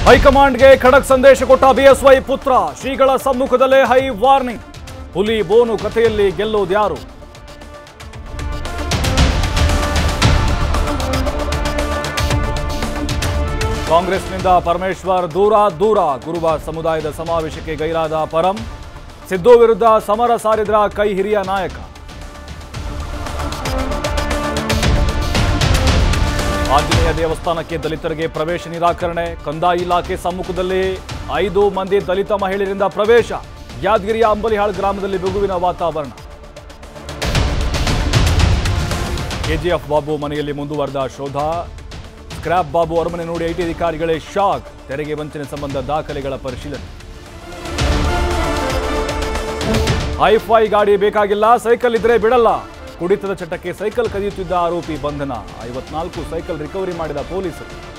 ಹೈಕಮಾಂಡ್ಗೆ ಖಡಕ್ ಸಂದೇಶ ಕೊಟ್ಟ ಬಿಎಸ್ವೈ ಪುತ್ರ ಶ್ರೀಗಳ ಸಮ್ಮುಖದಲ್ಲೇ ಹೈ ವಾರ್ನಿಂಗ್ ಹುಲಿ ಬೋನು ಕಥೆಯಲ್ಲಿ ಗೆಲ್ಲೋದ್ಯಾರು ಕಾಂಗ್ರೆಸ್ನಿಂದ ಪರಮೇಶ್ವರ್ ದೂರ ದೂರ ಗುರುವ ಸಮುದಾಯದ ಸಮಾವೇಶಕ್ಕೆ ಗೈರಾದ ಪರಂ ಸಿದ್ದು ವಿರುದ್ಧ ಸಮರ ಸಾರಿದ್ರ ಕೈ ಹಿರಿಯ ನಾಯಕ ಆಂಜನೇಯ ದೇವಸ್ಥಾನಕ್ಕೆ ದಲಿತರಿಗೆ ಪ್ರವೇಶ ನಿರಾಕರಣೆ ಕಂದಾಯ ಇಲಾಖೆ ಸಮ್ಮುಖದಲ್ಲಿ ಐದು ಮಂದಿ ದಲಿತ ಮಹಿಳೆಯರಿಂದ ಪ್ರವೇಶ ಯಾದಗಿರಿಯ ಅಂಬಲಿಹಾಳ್ ಗ್ರಾಮದಲ್ಲಿ ಬಿಗುವಿನ ವಾತಾವರಣ ಕೆಜಿಎಫ್ ಬಾಬು ಮನೆಯಲ್ಲಿ ಮುಂದುವರೆದ ಶೋಧ ಸ್ಕ್ರಾಪ್ ಬಾಬು ಅರಮನೆ ನೋಡಿ ಐಟಿ ಅಧಿಕಾರಿಗಳೇ ಶಾಕ್ ತೆರಿಗೆ ವಂಚನೆ ಸಂಬಂಧ ದಾಖಲೆಗಳ ಪರಿಶೀಲನೆ ಹೈಫೈ ಗಾಡಿ ಬೇಕಾಗಿಲ್ಲ ಸೈಕಲ್ ಇದ್ರೆ ಬಿಡಲ್ಲ ಕುಡಿತದ ಚಟಕ್ಕೆ ಸೈಕಲ್ ಕದಿಯುತ್ತಿದ್ದ ಆರೋಪಿ ಬಂಧನ ಐವತ್ನಾಲ್ಕು ಸೈಕಲ್ ರಿಕವರಿ ಮಾಡಿದ ಪೊಲೀಸರು